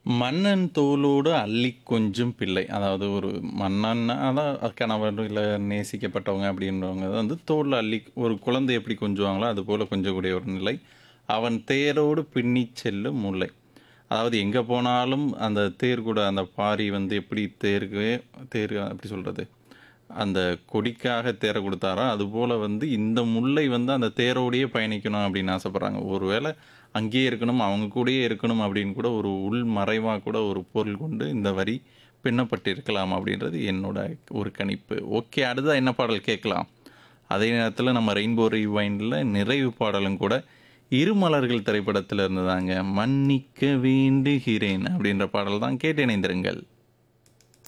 மன்னன் தோளோடு அள்ளிக் கொஞ்சும் பிள்ளை. அதாவது ஒரு மன்னன்னா அதான் கணவர் இல்ல நேசிக்கப்பட்டவங்க அப்படின்றவங்க வந்து தோள்ல அள்ளி ஒரு குழந்தை எப்படி கொஞ்சுவாங்களோ, அதுபோல கொஞ்சக்கூடிய ஒரு நிலை. அவன் தேரோடு பின்னிச் செல்லும் முல்லை. அதாவது எங்க போனாலும் அந்த தேர் கூட அந்த பாரி வந்து எப்படி தேருக்கு தேர் எப்படி சொல்றது? அந்த கொடிக்காக தேர குடுத்தாரோ, அதுபோல வந்து இந்த முல்லை வந்து அந்த தேரோடையே பயணிக்கணும் அப்படின்னு ஆசைப்படுறாங்க. ஒருவேளை அங்கேயே இருக்கணும், அவங்க கூடயே இருக்கணும் அப்படின்னு கூட ஒரு உள் மறைவா கூட ஒரு பொருள் கொண்டு இந்த வரி பின்னப்பட்டிருக்கலாம் அப்படின்றது என்னோட ஒரு கணிப்பு. ஓகே அடுத்ததா என்ன பாடல் கேட்கலாம்? அதே நேரத்தில நம்ம ரெயின்போ ரிவைண்ட்ல நிறைவு பாடலும் கூட இருமலர்கள் திரைப்படத்தில இருந்து தாங்க. மன்னிக்க வேண்டுகிறேன் அப்படின்ற பாடல் தான் கேட்டு இணைந்திருங்கள்.